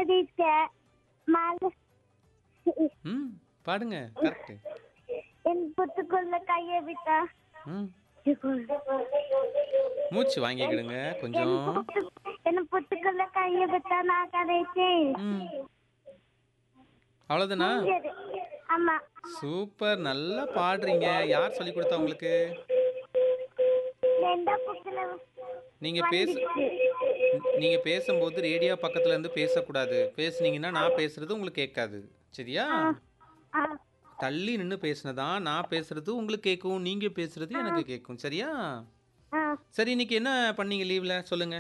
பிடிக்க மலை ம் பாடுங்க கரெக்ட் என் புத்துக்குள்ள கையை விட்டா ம் மூச்சு வாங்கிக்கிடுங்க கொஞ்சம் என் புத்துக்குள்ள கையை விட்டா நான் கதைச்சேன் ம் அவ்வளோதானா சரி. ஆமா சூப்பர் நல்லா பாடுறீங்க யார் சொல்லி கொடுத்தா உங்களுக்கு எந்த புக்குல நீங்க பேச நீங்க பேசும்போது ரேடியோ பக்கத்துல இருந்து பேசக்கூடாது பேசுனீங்கன்னா நான் பேசுறது உங்களுக்கு கேட்காது சரியா ஆ தள்ளி நின்று பேசினதா நான் பேசுறது உங்களுக்கு கேட்கும் நீங்க பேசுறது எனக்கு கேட்கும் சரியா ஆ சரி இன்னைக்கு என்ன பண்ணீங்க லீவ்ல சொல்லுங்க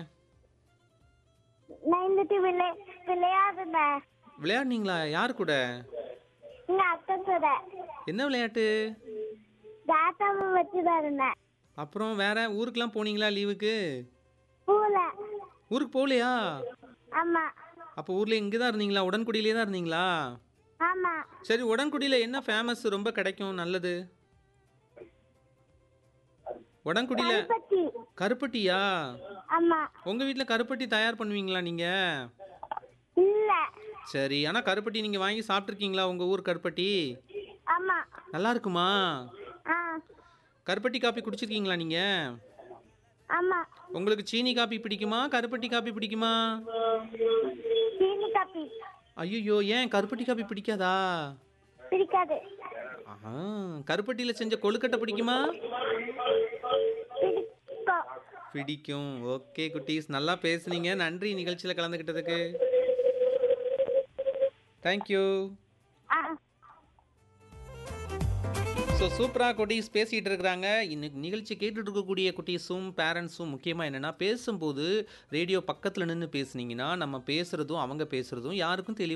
நான் இருந்துட்டு விளை விளையாடுனேன் விளையாடுனீங்களா யார் கூட எங்க அக்கா கூட என்ன விளையாட்டு தாத்தாவை வச்சுதான் இருந்தேன் அப்புறம் வேற ஊருக்கெல்லாம் போனீங்களா லீவுக்கு பூல ஊருக்கு போகலையா ஆமா அப்போ ஊர்ல இங்கே தான் இருந்தீங்களா உடன்குடியிலே தான் இருந்தீங்களா ஆமா சரி உடன்குடியில் என்ன ஃபேமஸ் ரொம்ப கிடைக்கும் நல்லது உடன்குடியில் பத்தி கருப்பட்டியா ஆமா உங்கள் வீட்டில் கருப்பட்டி தயார் பண்ணுவீங்களா நீங்கள் இல்ல சரி ஆனால் கருப்பட்டி நீங்கள் வாங்கி சாப்பிட்ருக்கீங்களா உங்கள் ஊர் கருப்பட்டி ஆமா நல்லா இருக்குமா ஆ கருப்பட்டி காப்பி குடிச்சிருக்கீங்களா நீங்கள் ஆமா உங்களுக்கு சீனி காப்பி பிடிக்குமா கருப்பட்டி காப்பி பிடிக்குமா சீனி காப்பி ஐயோ ஏன் கருப்பட்டி காப்பி பிடிக்காதா பிடிக்காது ஆஹா கருப்பட்டியில் செஞ்ச கொழுக்கட்டை பிடிக்குமா பிடிக்கும் பிடிக்கும் ஓகே குட்டீஸ் நல்லா பேசுனீங்க நன்றி நிகழ்ச்சியில் கலந்துக்கிட்டதுக்கு தேங்க்யூ ஆ ஸோ சூப்பராக குட்டீஸ் பேசிகிட்டு இருக்கிறாங்க இன்னைக்கு நிகழ்ச்சி கேட்டுட்டு இருக்கக்கூடிய குட்டீஸும் பேரண்ட்ஸும் முக்கியமாக என்னென்னா பேசும்போது ரேடியோ பக்கத்தில் நின்று பேசுனீங்கன்னா நம்ம பேசுகிறதும் அவங்க பேசுகிறதும் யாருக்கும் தெளிவாக